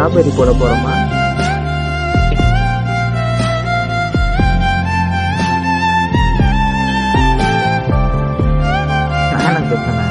Strawberry போட போறோமா நானும் பேசுனேன்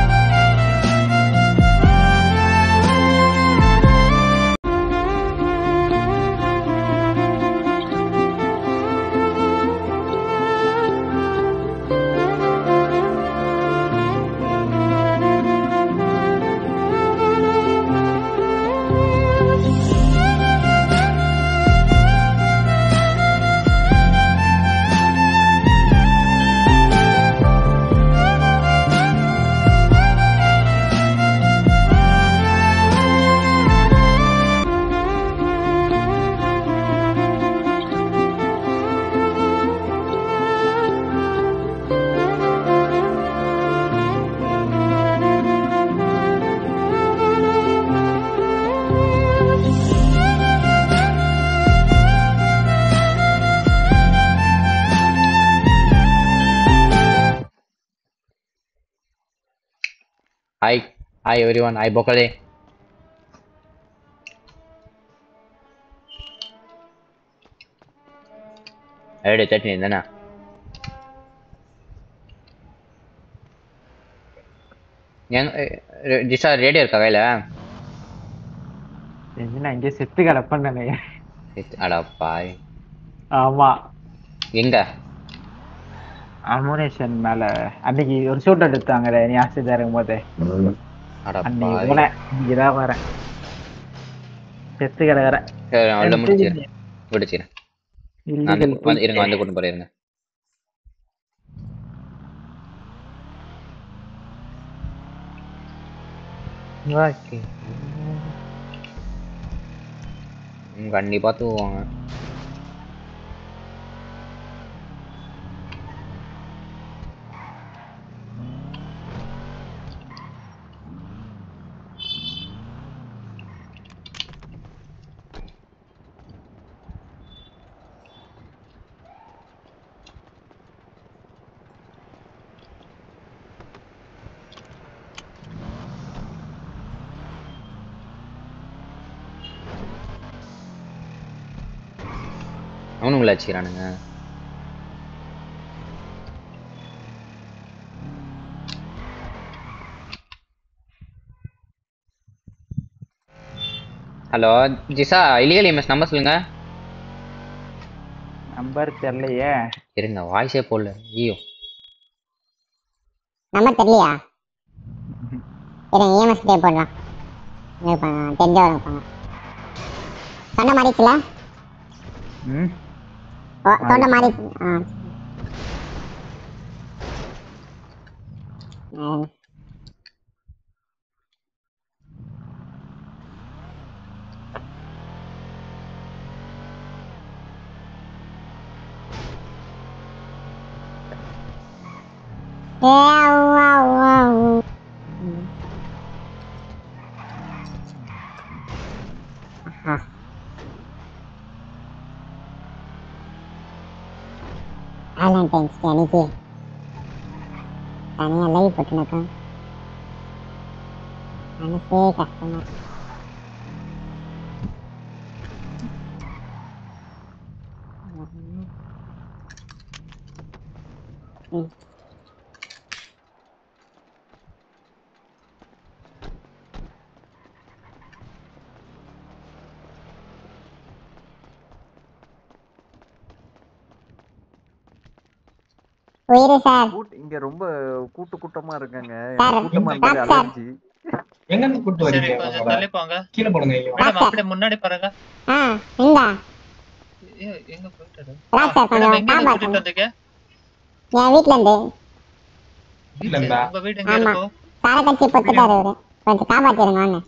Hi, hi everyone. Hi Bokale. Ready, thirty தானே எங்க ஜிஷா ரேடியோ இருக்கா கையில என்ன இங்கே செத்து கிடப்பேன்னு அடப்பா ஆமா எங்க அமோனேஷன் மேல அன்னைக்கு ஒரு ஷூட் எடுத்தாங்க நீ ஆசிரியர் இருக்கும் போது அடப்பா அன்னைக்கு போனேன் இங்கதான் வரேன் செத்து கிடக்குறேன் சரி அவ்வளோ முடிச்சிடுறேன் முடிச்சிடுறேன் நான் Illegal வந்து- வந்து இருங்க வந்து கூட்டு போறேன் இருங்க வாழ்க்கை. ம், கண்டிப்பா தூவாங்க அவனுங்கள வச்சுக்கிறானுங்க ஹலோ ஜிசா இல்லீகல் இமெஸ் நம்பர் சொல்லுங்க நம்பர் தெரியலையே இருங்க வாய்ஸே போடல ஐயோ நம்பர் தெரியலையா இருங்க இஎம்எஸ் பே போடலாம் இருப்பாங்க தெரிஞ்சவங்க இருப்பாங்க தொண்டை மாறிச்சுல ம் ஓ தொண்டை மாறி ஆ ம். ஏ, வா, வா, வா. ஆஹா. வேலண்டைன்ஸ் டே அன்னைக்கு தனியாக லைவ் போட்டுனக்கா மனசே கஷ்டமா இருக்கு. ம் உயிரு சார் கூட்டு இங்க ரொம்ப கூட்டு கூட்டமா இருக்காங்க சார், கூட்டமா இருந்தாலே சார். அலர்ஜி எங்க இருந்து கூட்டு சரி வரீங்க கொஞ்சம் அவங்கள? தள்ளி போங்க கீழே போடுங்க இங்க வாங்க. மேடம் அப்படியே முன்னாடி பாருங்க ஆ இந்தா ஏ, எங்க போயிட்டாரு ராஜ் சார் மேடம் கொஞ்சம் எங்க இருந்து காப்பாத்துங்க கூட்டிட்டு வந்தீங்க என் வீட்ல இருந்து வீட்ல இருந்தா? உங்க வீடு எங்க ஆமா இருக்கும் சாரக்கட்சி பொத்துட்டாரு இவரு கொஞ்சம் காப்பாத்திருங்க வாங்க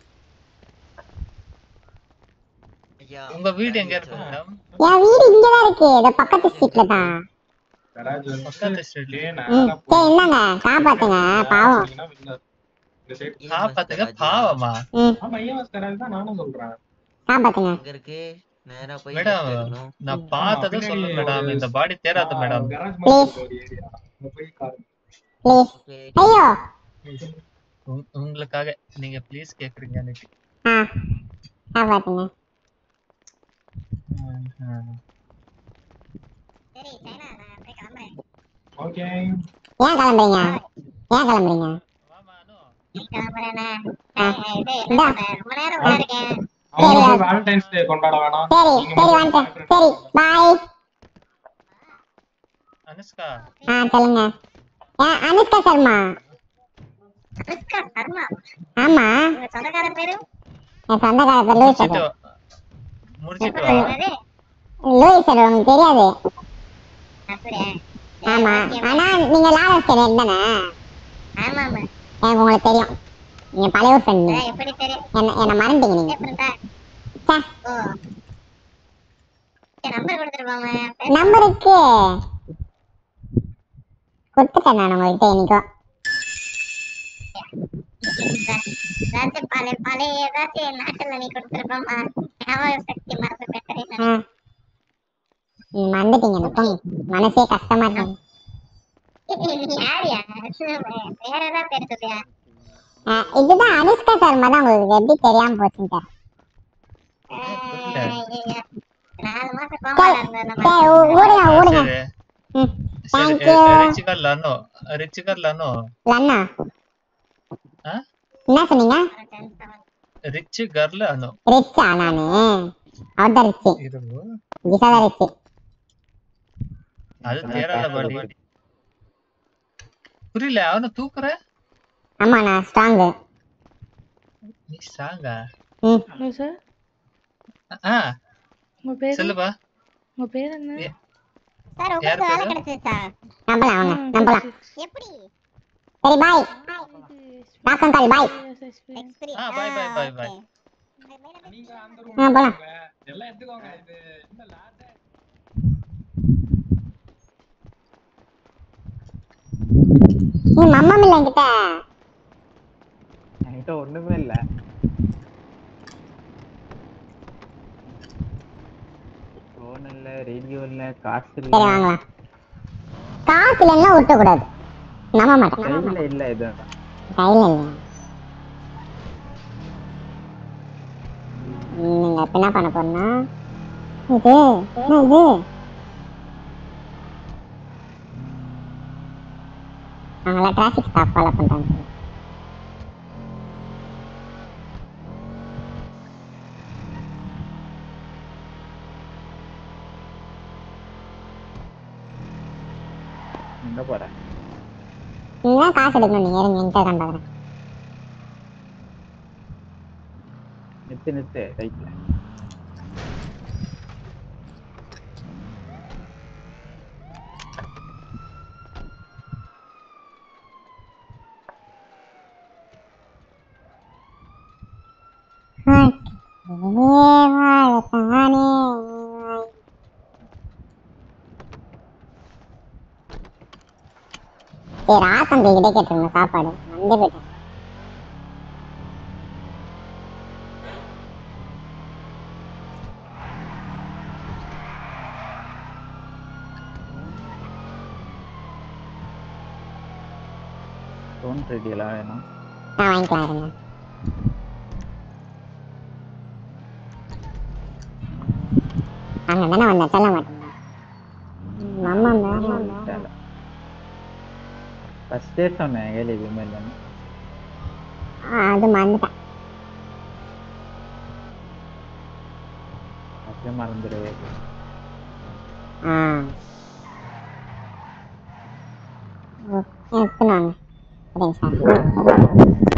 உங்க வீடு எங்க இருக்கு மேடம் என் வீடு இங்கதான் இருக்கு இந்த பக்கத்து ஸ்ட்ரீட்ல தான் garage வந்து பக்கத்து ஸ்ட்ரீட்ல அப்படியே ம் நேரா சரி இந்தாங்க காப்பாத்துங்க பாவம் போனீங்கன்னா இந்த- இந்த side. காப்பாத்துங்க பாவமா ம் ஆமா EMS garage தான் நானும் சொல்றேன் காப்பாத்துங்க எங்க இருக்கு நேரா போய் மேடம் left எடுக்கணும். நான் பார்த்ததை பின்னாடி சொல்லு ஒரு- மேடம் இந்த பாடி தேராது மேடம் garage மாதிரி இருக்கு ஒரு area. அங்க போய் car ப்ளீஸ் Okay. ஐயோ உங்களுக்காக நீங்க ப்ளீஸ் கேக்குறீங்க ஆ காப்பாத்துங்க ஓகே ஏன் கிளம்புறீங்க ஏன் கிளம்புறீங்க வாமா அனு இந்தா அவங்க வந்து வேலண்டைன்ஸ் டே கொண்டாட வேணாம் சரி நீங்க சரி மட்டும் வந்துட்டேன் சரி பாய் அனுஷ்கா ஆ சொல்லுங்க ஏன் அனுஷ்கா சர்மா ஆமா என் சொந்தக்கார பேர் லூயிஸ் முடிச்சிட்டு சார் வா. முடிச்சிட்டு வா லூயிஸ் சார் உங்களுக்கு தெரியாது ஆமா ஆனா நீங்க லாரன்ஸ் கேரியர் தானே எனக்கு உங்களுக்கு தெரியும் நீங்க பழைய ஊர் ஃப்ரெண்ட் என்ன என்ன மறந்துட்டீங்க நீங்க ச்சே. நம்பர் இருக்கு கொடுத்துட்டேன் நான் உங்கள்கிட்ட என்னைக்கோ ஆ. ம், மறந்துட்டீங்க எனக்கு போங்க. மனசே கஷ்டமா இருக்கு ஆ, இதுதான் அனுஷ்கா சர்மா தான் உங்களுக்கு எப்படி தெரியாம போச்சுன்னு தெரியல. சரி, சரி, ஊ- ஊடுங்க ஊடுங்க சரி ம் சரி Thank you. ரிச் கர் லனோ ரிச் கர் லனோ லன்னா ஆ என்ன சொன்னீங்க ரிச் கர்ல அனு ரிச்சா நானு அவர் தான் ரிச்சு இரு கிஷா தான் ரிச்சு அது தேரல பாடி புரியல அவனை தூக்குற ஆமா நான் ஸ்ட்ராங்கு நீ சாங்கா ம் ஹலோ சார் ஆ உங்க பேர் சொல்லுப்பா உங்க பேர் என்ன ஏ- யார் பேரு நம்பலாம் வாங்க நம்பலாம் எப்படி சரி பாய் ராக்கம் கால் பாய் ஆ பாய் பாய் பாய் பாய் நீங்க அந்த ஆ ரூம் போலாம் எல்லாம் எடுத்துக்கோங்க இது என்ன லேட் நீ மம்மம் இல்ல என்கிட்ட என்கிட்ட ஒண்ணுமே இல்ல போன் இல்ல ரேடியோ இல்ல காசு சரி இல்ல வாங்கலாம் காசு இல்லைன்னா விட்ட கூடாது நம்ப மாட்டேன் கையில இல்ல இது கையில இல்லையா ம், நீங்க இப்ப என்ன பண்ண போறீங்கன்னா இது என்ன இது அவங்கள டிராஃபிக் ஸ்டாப் ஃபாலோ பண்றாங்க எங்க போற நீங்க தான் காசு எடுக்கணும் நீங்க இருங்க என்கிட்ட கண்டாகிறேன் நித்து நித்து ரைட்ல வாழத்தானே சரி ஆத்தம் கிட்டே கேட்டிருந்தேன் சாப்பாடு வந்து போயிட்டேன் ஃபோன் ரெடியெல்லாம் வேணும் நான் வாங்கிக்கலாம் இருங்க அங்க தானே வந்தேன் சொல்ல மாட்டேங்க மாமா மாமா ஃபர்ஸ்டே சொன்னேன் ஏழு எதுவுமே இல்லைன்னு அது மறந்துட்டேன் அப்படியே மறந்துடுவே ஆ ஓ, எடுத்துன்னு வாங்க சரிங்க சார்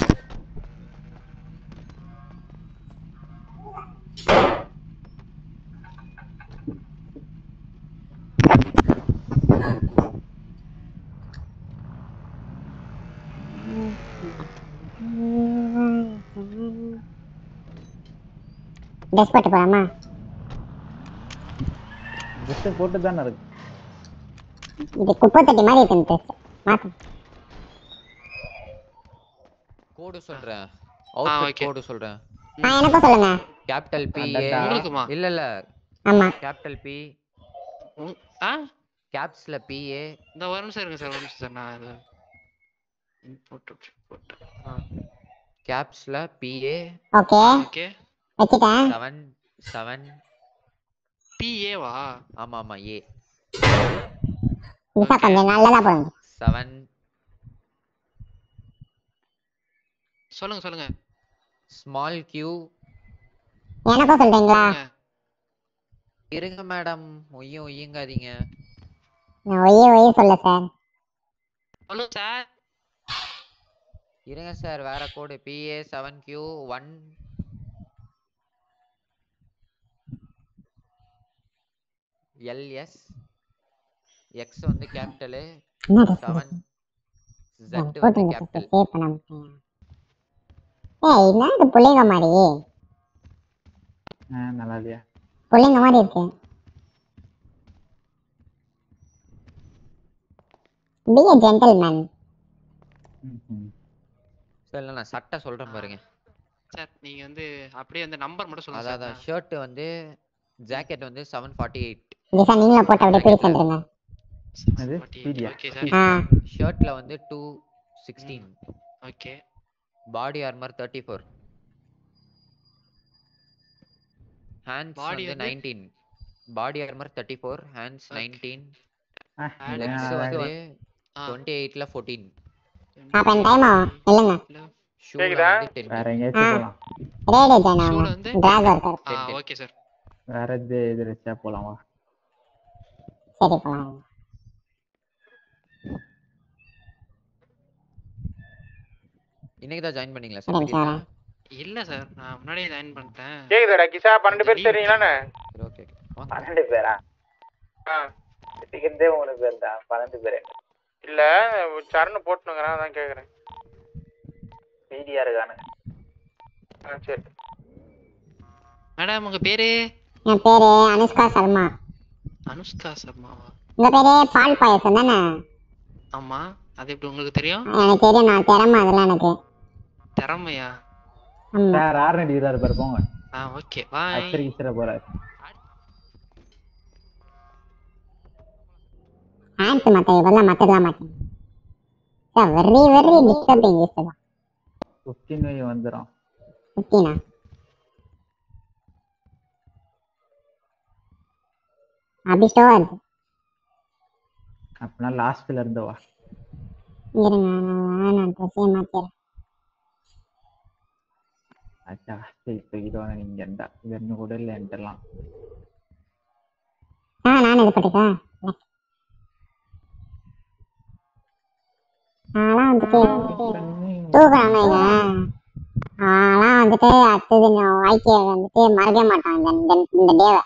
ட்ரெஸ் போட்டு போலாமா ட்ரெஸ் போட்டு தானே இருக்கு இது குப்பை தட்டி மாதிரி இருக்கு இந்த ட்ரெஸ் மாத்தம் கோடு சொல்றேன் ஆ, அவுட்ஃபிட் okay. கோடு சொல்றேன் ஆ எனக்கும் சொல்லுங்க கேபிட்டல் பி அடடா. உங்களுக்குமா? இல்ல இல்ல ஆமா கேபிட்டல் பி உங்- ஆ கேப்ஸ்ல பி ஏ இந்த ஒரு நிமிஷம் இருங்க சார் ஒரு நிமிஷம் சார் நான் இது போட்டு போட்டு கேப்ஸ்ல பி ஏ ஓகே ஓகே வச்சுட்டேன் செவன் செவன் பிஏவா ஆமா ஆமா ஏ விசா கொஞ்சம் நல்லதா போடுங்க செவன் சொல்லுங்க சொல்லுங்க ஸ்மால் கியூ எனக்கும் சொல்றீங்களா சொல்லுங்க. இருங்க மேடம் ஒய்யும் ஒய்யுங்காதீங்க நான் ஒய்யே ஒய்யே சொல்ல சார் சொல்லுங்க சார் இருங்க சார் வேற code BA seven Q one LS X வந்து கேபிட்டலு என்னது செவன் நான் ஜெட் வந்து போட்டுருங்க கேபிட்டல் சேவ் பண்ண மாட்டேன் ஏய் என்ன இது புள்ளைங்க மாதிரி ஆ நல்லா இல்லையா புள்ளைங்க மாதிரி இருக்கு பி a gentleman ம்ஹும். சரி நான் சட்டை சொல்றேன் பாருங்க சார் நீங்க வந்து அப்படியே அந்த நம்பர் மட்டும் சொல்லுங்க அதான் சார் ஷர்ட் வந்து ஜாக்கெட் வந்து செவன் ஃபார்ட்டி எயிட் திசா நீங்களும் போட்டு அப்படியே பிரிச்சு வந்துருங்க அது பீடியா ஓகே சார் ஆ ஷர்ட்ல வந்து two sixteen okay body armour thirty four hands Body வந்து வந்து? Nineteen body armour thirty four hands Okay. Nineteen ஆ, Legs லெக்ஸ் இதெல்லாம் வந்து ஆ. டுவெண்ட்டி எயிட்ல ஃபோர்டீன் அப்ப என் டைம் ஆகும் இல்லைங்க ஷூல கேக்குதா? வந்து டென் வேற எங்கேயாச்சும் ஆ. போலாம் ரேடியோ ஜாயின் ஷூல ஆகும் வந்து டிராக் ஒர்க்கர் ஆ Ten, ten. ஓகே சார் வேற இது இது வச்சா போலாம் வா சரி போலாம் இன்னைக்கு தான் ஜாயின் பண்ணீங்களா சரிங்க சார் சார். இல்ல சார் நான் முன்னாடியே ஜாயின் பண்ணிட்டேன் கேக்குதாடா கிஷா பன்னெண்டு பேர் தெரியுங்களாண்ணே சரி ஓகே வாங்க பன்னெண்டு பேரா ஆ டிக்கெட்டே மூணு பேர் தான் பன்னெண்டு பேர் இல்ல சரணு போட்டுனுங்கிறேன் அதான் கேக்குறேன் மீடியா இருக்கானு ஆ சரி மேடம் உங்க பேரு என் பேரு அனுஷ்கா சர்மா அனுஷ்கா சர்மாவா உங்க பேரு பால் பாயசம் தானே ஆமா அது எப்படி உங்களுக்கு தெரியும் எனக்கு தெரியும் நான் திறமை அதெல்லாம் எனக்கு திறமையா ஆமா சார் ஆறு அடிக்கிறாரு பாரு போங்க ஆ ஓகே பாய் அச்சரி கிச்சர போறாரு ஹேண்ட்ஸ் மத்த இதெல்லாம் மத்ததெல்லாம் மாட்டேன் sir very very disturbing is தான் ஃபிஃப்டின் வை வந்துடும் ஃபிஃப்டீனா அப்படி ஸ்டோவா இருக்கு அப்படின்னா லாஸ்ட்ல இருந்து வா இருங்க நான் நான் ட்ரெஸ்ஸே மாத்திடுறேன் அச்சா சரி தூக்கிட்டு நீங்க எந்த இதன்னு கூட இல்லை என்கிட்டலாம் ஆ நான் இது போட்டுக்கேன் அதெல்லாம் வந்துட்டு தூக்குறான்னு வைங்க அதெல்லாம் வந்துட்டு அடுத்தது நான் வாழ்க்கையை வந்துட்டு மறக்கவே மாட்டான் இந்த இந்த- இந்த டேவை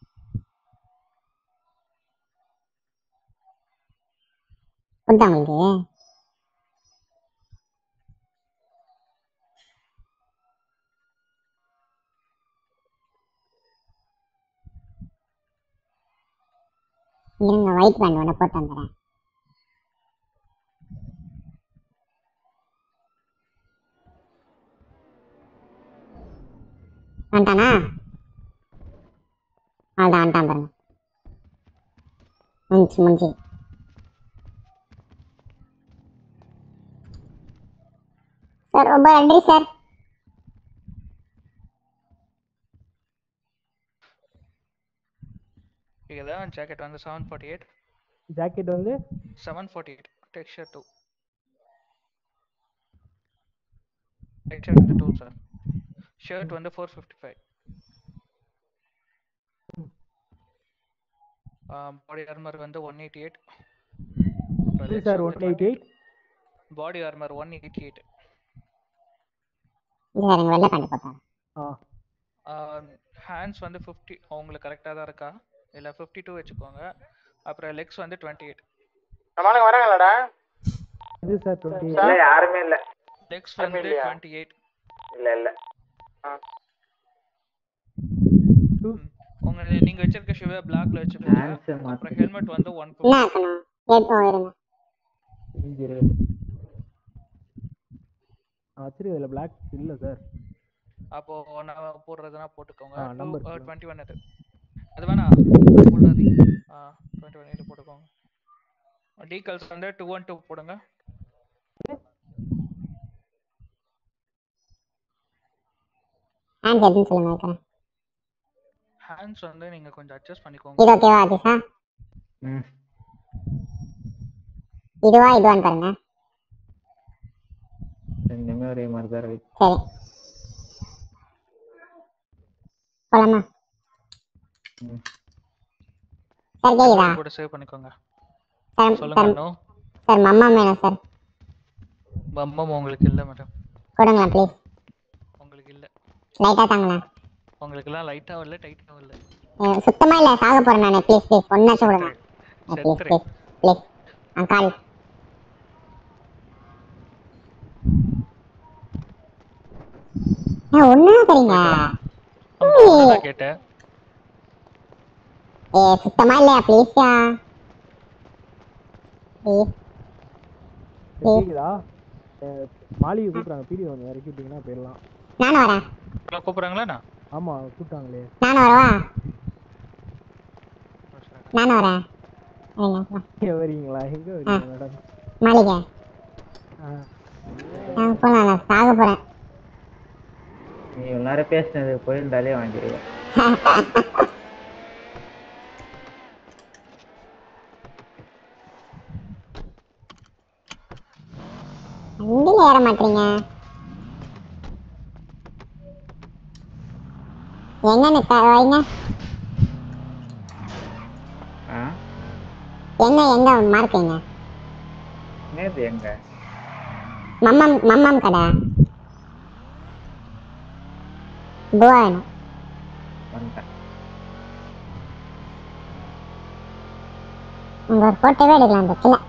புரியுதா உங்களுக்கு இருங்க ஒயிட் பேண்ட் ஒன்று போட்டு வந்துடுறேன் வந்துட்டானா அவ்வளோதான் வந்துட்டான் பாருங்க முடிஞ்சு முடிஞ்சு சார் ரொம்ப நன்றி சார் இதுதான் ஜாக்கெட் வந்து செவன் ஃபார்ட்டி எயிட் ஜாக்கெட் வந்து seven forty eight texture two texture வந்து டூ சார் ஷர்ட் வந்து four fifty five body armour வந்து one eighty eight sir one eighty eight body armour one eighty eight இது sir வெள்ளை pant போட்டாங்க ஆ hands வந்து fifty உங்களுக்கு கரெக்டாக தான் இருக்கா இல்லை ஃபிஃப்டி டூ வச்சுக்கோங்க அப்புறம் லெக்ஸ் வந்து டுவெண்ட்டி எயிட் நம்மளுங்க வராங்களாடா இது சார் டுவெண்ட்டி இல்ல யாருமே இல்ல லெக்ஸ் யாருமே வந்து இல்லையா? டுவெண்ட்டி எயிட் இல்ல இல்ல உங்க நீங்க வச்சிருக்க ஷூவை பிளாக்ல வச்சிருக்கீங்க Hands அ மாத்து. அப்புறம் ஹெல்மெட் வந்து ஒன் என்ன ஆக்கணும் எடுத்து இருங்க இருபது வச்சிருக்கல பிளாக் இல்லை சார் அப்போ நான் போடுறதுனா போட்டுக்கோங்க ஆ, number டுவெண்ட்டி ஒன் அது அது வேணா போடாதீங்க ஆ டுவெண்ட்டி ஒன் இது போட்டுக்கோங்க டீகல்ஸ் வந்து டூ ஒன் டூ போடுங்க ஹேண்ட்ஸ் எதுன்னு சொல்லுங்க வைக்கிறேன் ஹேண்ட்ஸ் வந்து நீங்க கொஞ்சம் அட்ஜஸ்ட் பண்ணிக்கோங்க இது ஓகேவா அதிசா ம் இதுவா இதுவான்னு பாருங்க ரெண்டுமே ஒரே மாதிரி தான் இருக்கு சரி போலாமா ம். சார் கேக்குதா கூட சேவ் பண்ணிக்கோங்க சார் சொல்லுங்க சார் அனு சார் மம்மா வேணும் சார் பம்பம் உங்களுக்கு இல்ல மேடம் கொடுங்களேன் ப்ளீஸ் உங்களுக்கு இல்ல லைட்டா தாங்களேன் உங்களுக்கு எல்லாம் லைட்டா இல்ல டைட்டா இல்ல எனக்கு சுத்தமா இல்ல சாக போறேன் நானு ப்ளீஸ் ப்ளீஸ் ஒன்னாச்சும் கொடுங்க ப்ளீஸ் செத்துரு ப்ளீஸ் ப்ளீஸ் அங்கால் ஒன்னா தரீங்க ஒண்ணுதான் கேட்டேன் ஏ சுத்தமா இல்லையா ப்ளீஸ்யா ப்ளீஸ் கேக்குதா அஹ் மாளிகை கூப்பிட்றாங்க பீடி வந்து இறக்கி விட்டீங்கன்னா போயிடலாம் நானும் வரேன் எல்லாம் கூப்பிடுறாங்களா என்ன? ஆமா கூப்பிட்டாங்களே நானும் வரவா நானும் வரேன் இருங்க, வா. எங்க வரீங்களா எங்க வரீங்க மேடம் மாளிகை ஆ நான் போலாம் நான் சாக போறேன் நீ இவ்வளவு நேரம் பேசினது போயிருந்தாலே வாங்கிடுவேன் வண்டியில ஏற மாட்டீங்க எங்க நிக்க வைங்க ஆ எங்க எங்க மார்க் எங்க என்னது எங்க மம்மம் மம்மம் கடை புவா வேணும் வந்துட்டேன் உங்க ஒரு போட்டோவே எடுக்கலாம் அந்த இடத்துல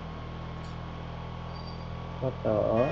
போட்டோ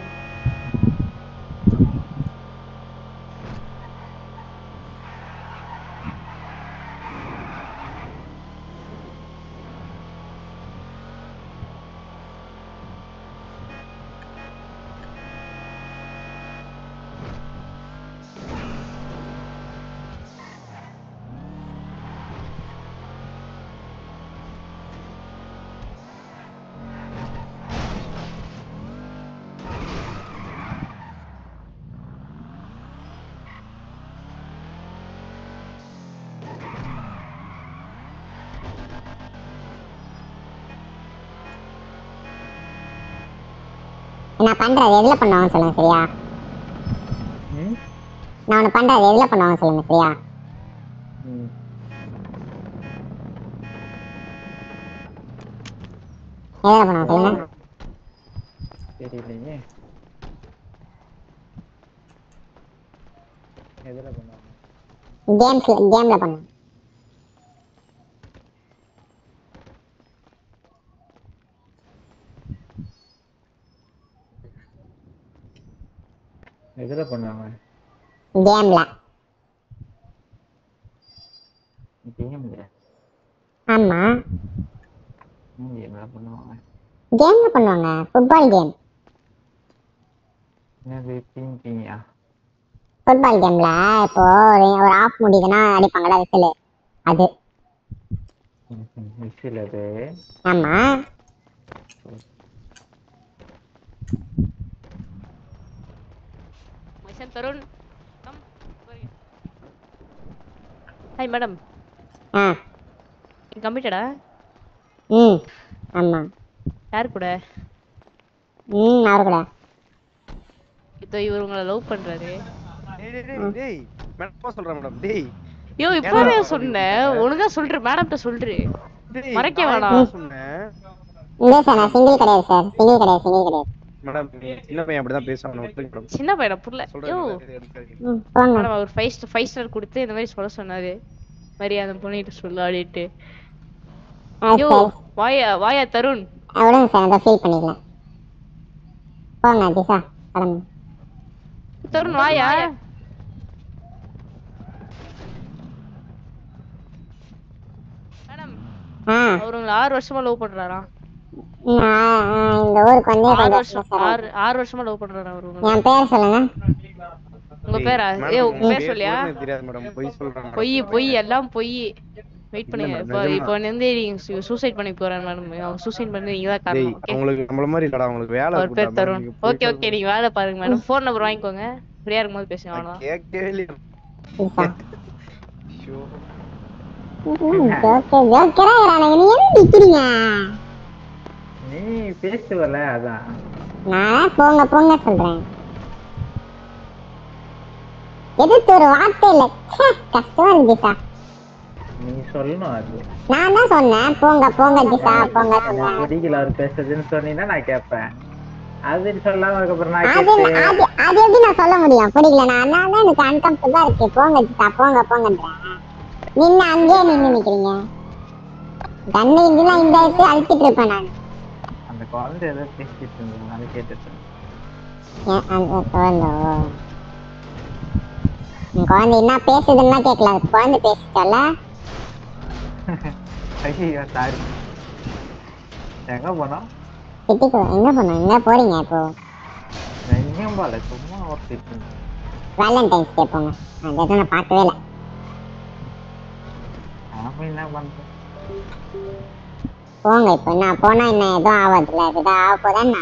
நான் பண்றது எதுல பண்ணுவாங்க சொல்லுங்க சரியா ம் நான் ஒண்ணு பண்றது எதுல பண்ணுவாங்க சொல்லுங்க சரியா ம் எதுல பண்ணுவாங்க சொல்லுங்க தெரியலையே எதுல பண்ணுவாங்க கேம்ஸ் கேம்ல பண்ணுவாங்க எதுல பண்ணுவாங்க கேம்ல கேம்ல ஆமா என்ன பண்ணுவாங்க கேம்ல பண்ணுவாங்க ஃபுட்பால் கேம் என்னது டீம் டீமியா ஃபுட்பால் கேம்ல இப்போ ஒரு ஒரு ஆஃப் முடியுதுன்னா அடிப்பாங்கல்ல விசில் அது மிஸ்ஸில் அது ஆமா Myself Tarun. Come. Hi madam ஆ கம்மிட்டடா ம் ஆமா யார் கூட ம் அவரு கூட இதோ இவர் உங்களை லவ் பண்றாரு டேய் மேடம் சொல்றேன் மேடம் டேய் யோ இப்பவே சொன்னேன் ஒழுங்கா சொல்ற மேடம்கிட்ட சொல்று மறைக்க வேணாம் சொன்னேன் இல்லை சார் நான் சிங்கிள் கிடையாது சார் சிங்கிள் கிடையாது சிங்கிள் கிடையாது மேடம் சின்ன பையன் அப்படிதான் பேசுவான் விட்டுருங்க மேடம் சின்ன பையனா புரியல யோ ம் போங்க மேடம் அவர் ஃபைவ் ஃபைவ் ஸ்டார் கொடுத்து இந்த மாதிரி சொல்ல சொன்னாரு மாதிரி அந்த பொண்ணிட்டு சொல்லு அப்படின்ட்டு ஆ யோ சார் வாயா வாயா தருண் அவ்வளோங்க சார் அதை ஃபீல் பண்ணிக்கலாம் போங்க திசா கிளம்பு தருண் வாயா மேடம் ஆ அவர் உங்களை ஆறு வருஷமா லவ் பண்றாராம் நான் ஆ, இந்த ஊருக்கு வந்து ஆறு கொஞ்சம் வருஷம் சார் ஆறு ஆறு வருஷமா லவ் பண்றாரா அவர் உங்களை என் பேர் சொல்லுங்க உங்க பேரா ஏ உங்க பேர் சொல்லியா தெரியாது மேடம் பொய் சொல்றேன் madam. பொய் பொய் எல்லாம் பொய் வெயிட் இல்ல பண்ணுங்க madam, இப்போ நிஜமா. இப்போ வந்து நீங்க சூசைட் பண்ணி போறேன் மேடம் அவங்க சூசைட் பண்ணி நீங்க தான் டேய் காரணம் ஓகே அவங்களுக்கு நம்மள மாதிரி இல்லடா அவங்களுக்கு வேலை அவர் பேர் இருக்குடா, தருண் நீங்க பொய் ஓகே ஓகே நீங்க வேலை பாருங்க மேடம் ஃபோன் நம்பர் வாங்கிக்கோங்க ஃப்ரீயா இருக்கும்போது பேசுங்க அவ்வளவுதான் கேட்கவே இல்லையா ஜோக்கர் ஜோக்கரா இருக்கிறானுங்க நீ என்ன நிக்கிறீங்க நீ பேசுவல அதான் நான் போங்க போங்க சொல்றேன் எதிர்த்து ஒரு வார்த்தை இல்ல ச்சே, கஷ்டமா இருக்கு ஜிசா நீ சொல்லணும் அது நான் தான் சொன்னேன் போங்க போங்க ஜிசா போங்க சொன்னேன் பிடிக்கல அவர் பேசுறதுன்னு சொன்னீங்கன்னா நான் கேட்பேன் அது சொல்லாம அதுக்கப்புறம் நான் அது கேட்டு அது அது எப்படி நான் சொல்ல முடியும் பிடிக்கல நான் அதனால தான் எனக்கு அன்கம்ஃபர்டபுளா இருக்கு போங்க ஜிசா போங்க போங்கன்றேன் நின்னு அங்கேயே நின்னு நிக்கிறீங்க கண்ணு இதெல்லாம் இந்த இடத்துல அழிச்சிட்டு இருப்பேன் நான் அந்த குழந்தை ஏதோ பேசிட்டு இருந்தது அதை கேட்டுட்டு இருந்தேன். ஏன் அந்த குழந்தை ஓ. உன் குழந்தை என்ன பேசுதுன்னா கேட்கல அது குழந்தை பேசிட்டால ஐயோ சாரி எங்க போனோம் சிட்டிக்கு எங்க போனோம் எங்க போறீங்க இப்போ எங்கேயும் போல சும்மா ஓட்டிட்டு இருந்தேன். வேலண்டைன்ஸ் டே போங்க அதை நான் பார்க்கவே இல்லை நாம என்ன பண்றோம் போங்க இப்போ நான் போனா என்ன எதுவும் ஆகாதுல்ல ஏதோ ஆக போதா என்ன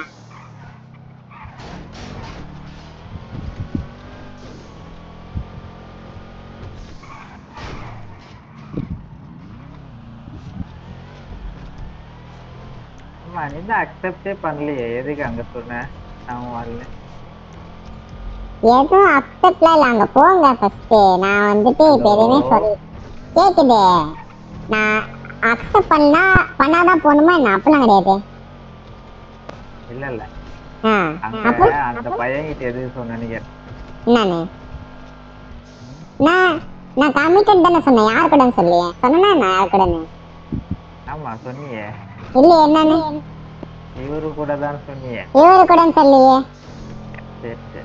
ஆமா நீ தான் அக்செப்டே பண்ணலையே எதுக்கு அங்க சொன்ன நான் வரல எதுவும் அக்செப்ட்லாம் இல்லை அங்கே போங்க ஃபர்ஸ்ட் நான் வந்துட்டு இப்போ எதுவுமே சொல்லி கேட்குது நான் அக்செப்ட் பண்ணா பண்ணாதான் போகணுமா என்ன அப்பெல்லாம் கிடையாது இல்ல இல்ல ஆ அங்க அப்போ அந்த பையன்கிட்ட எது சொன்னேன்னு கேட்டேன் என்னன்னு நான் நான் கமிட்டட் தானே சொன்னேன் யார் கூடன்னு சொல்லியே சொன்னா நான் யார் கூடன்னு ஆமா சொன்னியே இல்லை என்னன்னு இவரு கூட தான் சொன்னியே இவரு கூடன்னு சொல்லியே சரி சரி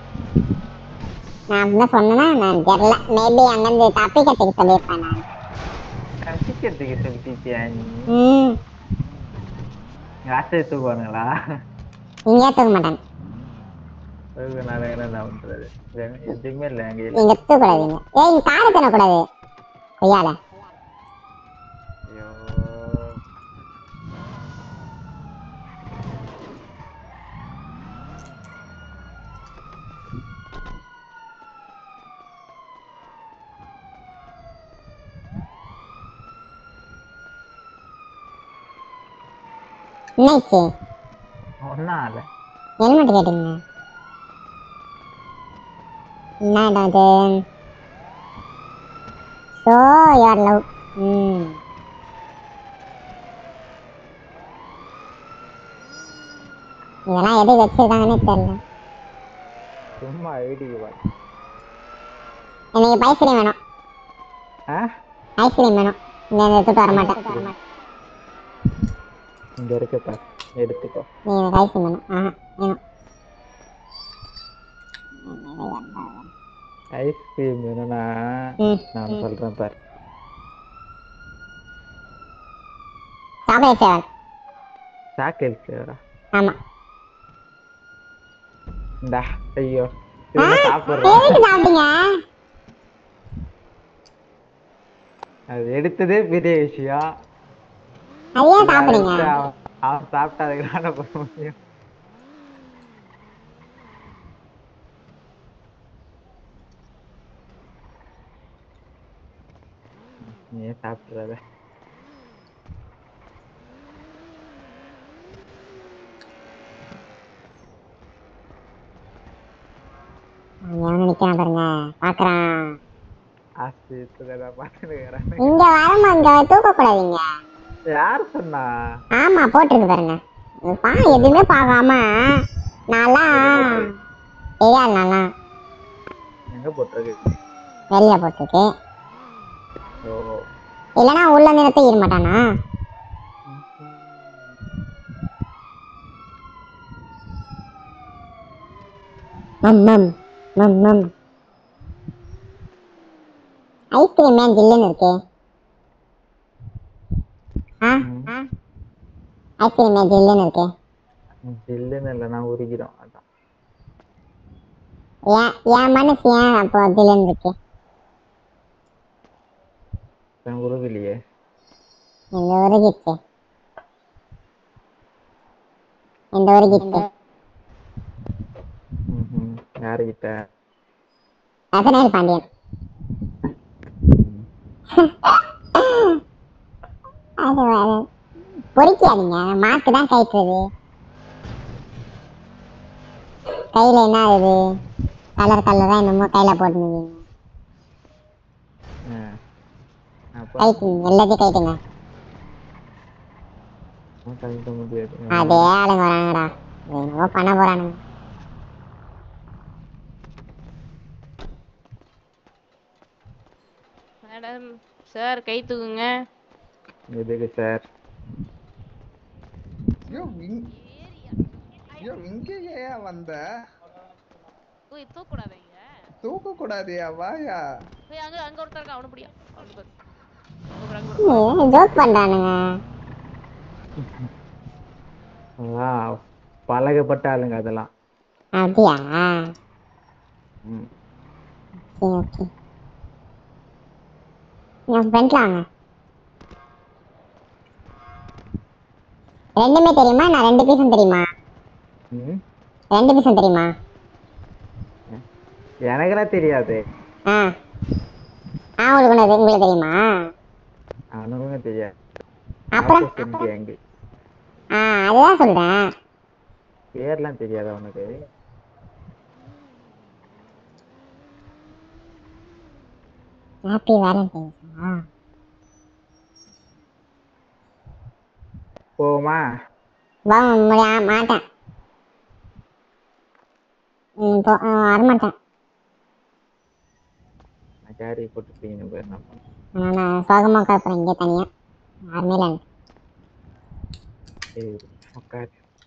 நான் அப்படிதான் சொன்னேன்னா நான் தெரியல மேபி அங்கேருந்து தப்பி கற்றுக்க சொல்லியிருப்பேன் நான் கட்டிக்கிறதுக்கு சொல்லிட்டியா நீ ம் எங்க ஆசை தூக்குவானுங்களா இங்கே தூக்க மாட்டேன் அதுக்கு நான் என்ன பண்றது எ- எதுவுமே இல்லை எங்க இல்ல நீங்க தூக்கூடாதீங்க ஏய் இங்க காரை தரக்கூடாது கொய்யால ஐயோ என்னாச்சு ஒன்றும் ஆகல ஹெல்மெட் கேட்டீங்க என்ன இடம் அது ஸோ யுவர் லவ் ம் இதெல்லாம் எதுக்கு வச்சிருக்காங்கன்னே தெரியல சும்மா ஐடிக்கு வா எனக்கு இப்போ ஐஸ்கிரீம் வேணும் ஆ ஐஸ்கிரீம் வேணும் இந்த இந்த எடுத்துட்டு வர மாட்டேன் இங்க இருக்குப்பா எடுத்துக்கோ நீ எனக்கு ஐஸ்கிரீம் வேணும் ஆஹா வேணும் ஐஸ்கிரீம் வேணும்னா ம், நான் சொல்றேன் பாரு சாக்லேட் ஃப்ளேவர் சாக்லேட் ஃப்ளேவரா ஆமா இந்தா ஐயோ ஆ, இதெல்லாம் சாப்பிடுறேன் எதுக்கு சாப்பிட்டீங்க அது எடுத்ததே பெரிய விஷயம் அது ஏன் சாப்பிடுறீங்க அடுத்து அவன் அவன் சாப்பிட்டா அதுக்கு என்ன பண்ண முடியும் நீயே சாப்பிடுறத அவன் நினைக்கிறான் பாருங்க பாக்குறான் ஆஸ்பத்திரியில பார்த்துருக்கிறேன் இங்க வரமா இங்க தூக்க கூடாதீங்க யார் சொன்னா ஆமா போட்டிருக்கு பாருங்க இது பா எதுவுமே பார்க்காம நான்லாம் தெரியாது நான்லாம் எங்க போட்டிருக்கு வெளியில போட்டிருக்கு ஓ இல்லைன்னா உள்ள நிறுத்த ஈர மாட்டானா மம் மம் மம் மம் ஐஸ்கிரீம் ஏன் ஜில்லுன்னு இருக்கு ஆ ஐஸ்கிரீம் ஏன் ஜில்லுன்னு இருக்கு ஜில்லுன்னு இல்லை நான் உருகிறோம் அதான் ஏன் என் மனசு ஏன் அப்போ ஜில்லுன்னு இருக்கு நான் உருகலையே இந்த உருகிச்சு இந்த உருகிச்சு ம்ஹும். யாருகிட்ட ரசனேல் பாண்டியன் அது அது பொறிக்காதீங்க மாஸ்க் தான் கயிற்றுறது கையில என்ன ஆகுது கலர் கலரா என்னமோ கையில போட்டுருந்தீங்க அப்போ கைட்டுங்க எல்லாத்தையும் கைட்டுங்க கழிக்க முடியாது அதே ஆளுங்க வராங்கடா என்னவோ பண்ண போறானுங்க மேடம் சார் கை தூக்குங்க எதுக்கு சார் ஐயோ இங்- ஐயோ இங்க ஏன் வந்த தூக்கி தூக்கூடாதீங்க தூக்க கூடாதியா வாயா போய் அங்க அங்க ஒருத்தர் இருக்கான் அவனு பிடியா அவனு பாரு அங்க பாரு, அங்க பாரு. ஜோக் பண்றானுங்க அதான் பழகப்பட்ட ஆளுங்க அதெல்லாம் அப்படியா ம். ஓகே ஓகே என் ஃப்ரெண்ட்ல வாங்க ரெண்டுமே தெரியுமா நான் ரெண்டு பீஸும் தெரியுமா ம். ரெண்டு பீஸும் தெரியுமா எனக்கெல்லாம் தெரியாது ஆ ஆ உங்களுக்கு ஒன்று உங்களுக்கு தெரியுமா அவனுக்கும் தெரியாது அப்புறம் Opposite gang. ஆ அதுதான் சொல்றேன் பேர்லாம் தெரியாது அவனுக்கு ஹாப்பி வேலண்டைன்ஸா போமா வா முடியா மாட்டேன் ம் போ ஆ, வரமாட்டேன் நான் கேரி போட்டு தூக்கின்னு போயிடலாம் ஆனால் நான் சோகமாக உட்காரப்போறேன் இங்கே தனியாக யாருமே இல்லை எனக்கு. சரி உட்காரு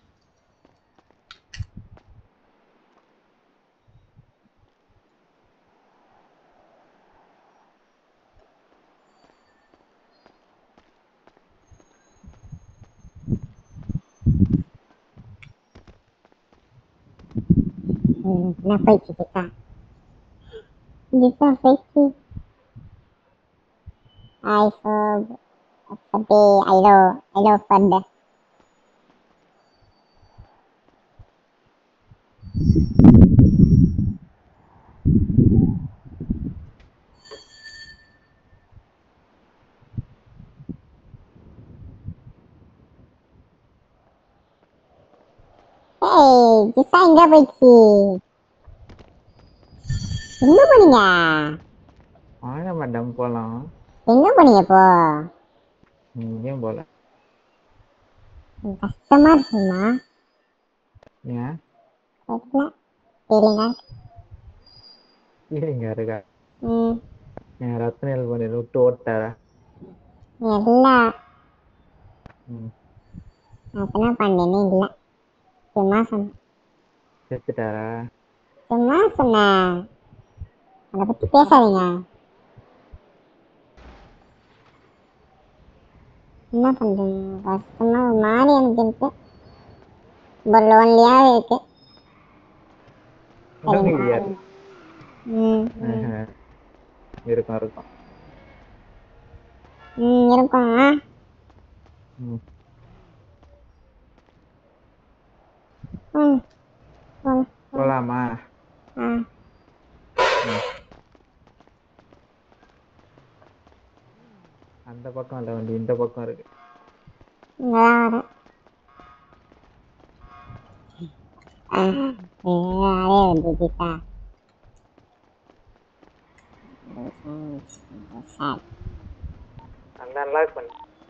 ம் என்ன போயிடுச்சு கிட்டா கிட்டா போயிடுச்சு ஐ ஹோப் அப்படி ஐலோ ஐலோ ஃபண்ட் ஏய் கிட்டா எங்க போயிடுச்சு எங்க போனீங்க வாங்க மேடம் போலாம் எங்க போனீங்க இப்போ எங்கேயும் போல கஷ்டமா இருக்குமா ஏன் தெரியல ஃபீலிங்கா ஃபீலிங்கா இருக்கா ம் என் ரத்னல் பண்ணி விட்டு ஓட்டாரா இல்லை ம் அப்பெல்லாம் பண்ணேனே இல்லை சும்மா சொன்னேன் செத்துட்டாரா சும்மா சொன்னேன் அதை பத்தி பேசாதீங்க என்ன பண்றீங்க கஷ்டமா ஒரு மாதிரி எனக்கு இருக்கு ரொம்ப லோன்லியாவே இருக்கு இன்னும் தெரியாது ம் ம். ஆஹா. இருக்கும் இருக்கும் ம் இருக்கும் ஆ? ம். ம் போலாம். போலாமா ஆ ம். அந்த பக்கம் இல்ல வண்டி இந்த பக்கம் இருக்கு இங்கதான் வரேன் ஆ, ஏ, அதே வந்து கீதா சார் அந்த அன்லாக் பண்ணு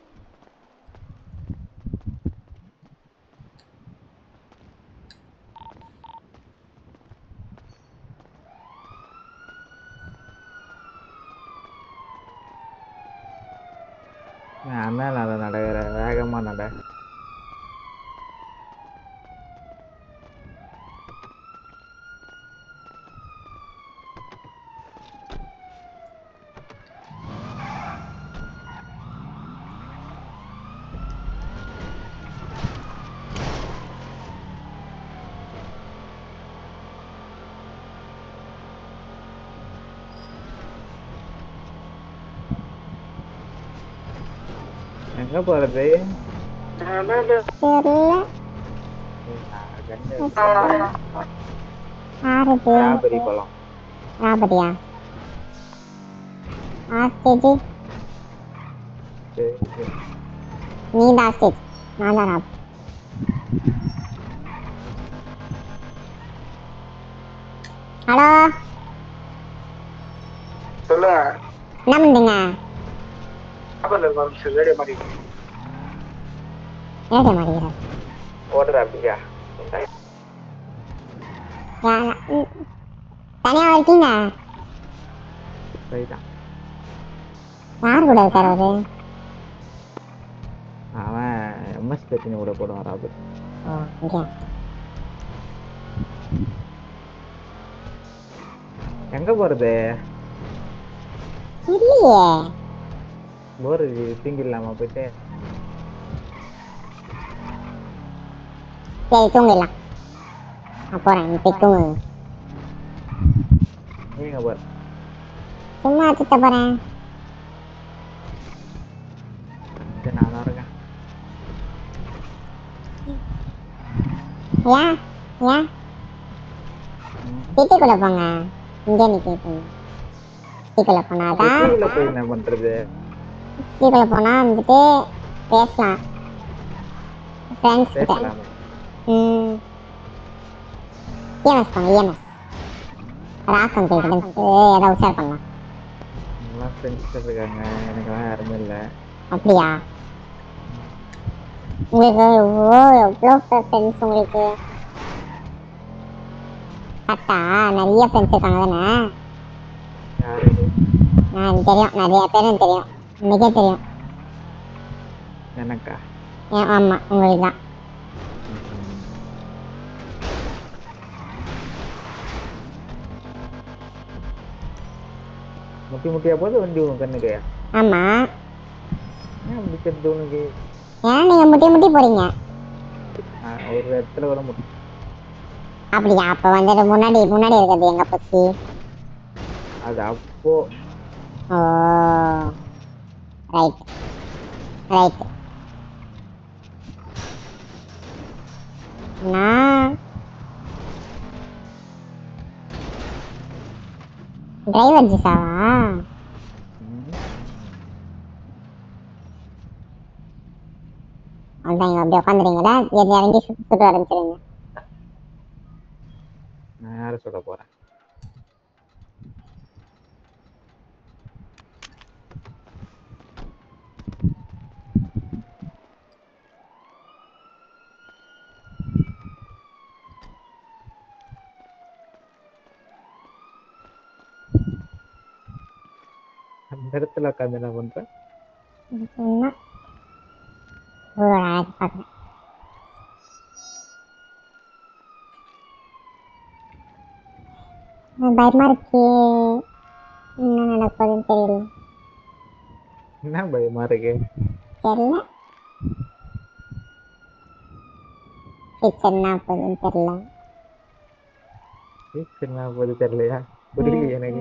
அண்ணா நட நடக்கிற வேகமா நட எங்க போறது தெரியல ஆறுது ஸ்ட்ராபெரி பழம் ராபதியா ஆஸ்டேஜ் சரி நீ தான் ஸ்டேஜ் நான் தான் ராப் ஹலோ சொல்லுங்க என்ன பண்றீங்க சாப்பாடுல இருக்க ரேடியோ மாதிரி ஏடா மாட்டேங்கிற ஓடுற அப்படியா தனியா இருக்கீங்க சரிதான் யார் கூட இருக்காரு அவரு அவன் எம்எஸ் கத்தினி கூட போடுவான் ராபர்ட் ஓ இங்கே எங்க போறது இல்லையே போர் தூங்கிடலாமா போயிட்டு சரி தூங்கிடலாம் நான் போறேன் நீ போய் தூங்குங்க நீங்க போற சும்மா சுத்த போறேன் சரி நான் தான் இருக்கேன் ஏன் ஏன் சிட்டிக்குள்ள போங்க இங்கே நிற்க சிட்டிக்குள்ள போனாதான் சிட்டிக்குள்ள போய் என்ன பண்றது சிட்டிக்குள்ள போனா வந்துட்டு பேசலாம் ஃப்ரெண்ட்ஸ் கிட்ட பேசலாமே ம் இஎம்எஸ் போங்க இஎம்எஸ் ராக்கம் போயிட்டு ஏதாவது உஷார் பண்ணலாம் எல்லாம் ஃப்ரெண்ட்ஸ் இருக்காங்க எனக்கெல்லாம் யாருமே இல்லை அப்படியா உங்களுக்கு எவ்வளோ எவ்வளோ ஃப்ரெண்ட்ஸ் உங்களுக்கு கரெக்டா நிறைய ஃப்ரெண்ட்ஸ் இருக்காங்க தானே யாரு நான் எனக்கு தெரியும் நிறைய பேர் எனக்கு தெரியும் உங்களுக்கே தெரியும் எனக்கா ஏன் ஆமாம் உங்களுக்கு தான் முட்டி முட்டியா போது வண்டி உன் கண்ணுக்கு ஆமாம் ஏன் அப்படி தெரிஞ்சு உனக்கு ஏன் நீங்கள் முட்டி முட்டி போகிறீங்க ஆ, ஒரு இடத்துல கூட முட்டி அப்படியா அப்போ வந்துட்டு முன்னாடி முன்னாடி இருக்கிறது எங்கே போச்சு அது அப்போ ஓ ரைட் ரைட் நான் டிரைவர் ஜிசாவா அதான் இங்க அப்படியே உட்காந்துறீங்களா ஏறி இறங்கி சுட்டு ஆரம்பிச்சிருங்க நான் யாரை சொல்ல போறேன் அந்த இடத்துல உட்காந்து என்ன பண்ற என்ன ஊரோட அழகு பார்க்குறேன் பயமா இருக்கு என்ன நடக்க போகுதுன்னு தெரியல என்ன பயமா இருக்கு தெரியல ஃபியூச்சர் என்ன போகுதுன்னு தெரியல என்ன போது தெரியலையா புரியலையே எனக்கு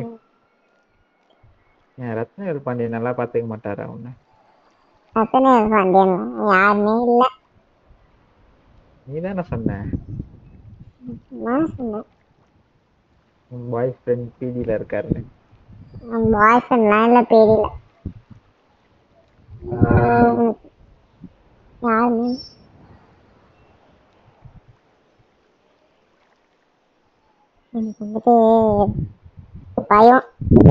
என் ரத்னவேல் பாண்டியன் நல்லா பாத்துக்க மாட்டாரா உன்னை அத்தனை பாண்டியன் யாருமே இல்லை நீ தானே சொன்ன நான் சொன்னேன் உன் பாய் ஃப்ரெண்ட் பிடியில் இருக்காருன்னு பாய் ஃப்ரெண்ட்லாம் இல்லை தெரியல யாருமே எனக்கு வந்துட்டு பயம்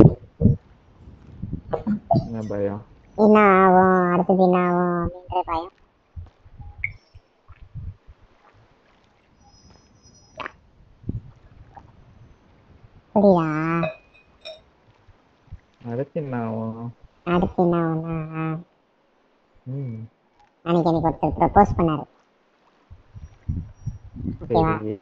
என்ன பயம் என்ன ஆகும் அடுத்தது என்ன ஆகும் அப்படின்ற பயம் புரியுதா அடுத்து என்ன ஆகும் அடுத்து என்ன ஆகும்னா ம் அன்னைக்கு எனக்கு ஒருத்தர் ப்ரப்போஸ் பண்ணாரு ஓகேவா சரி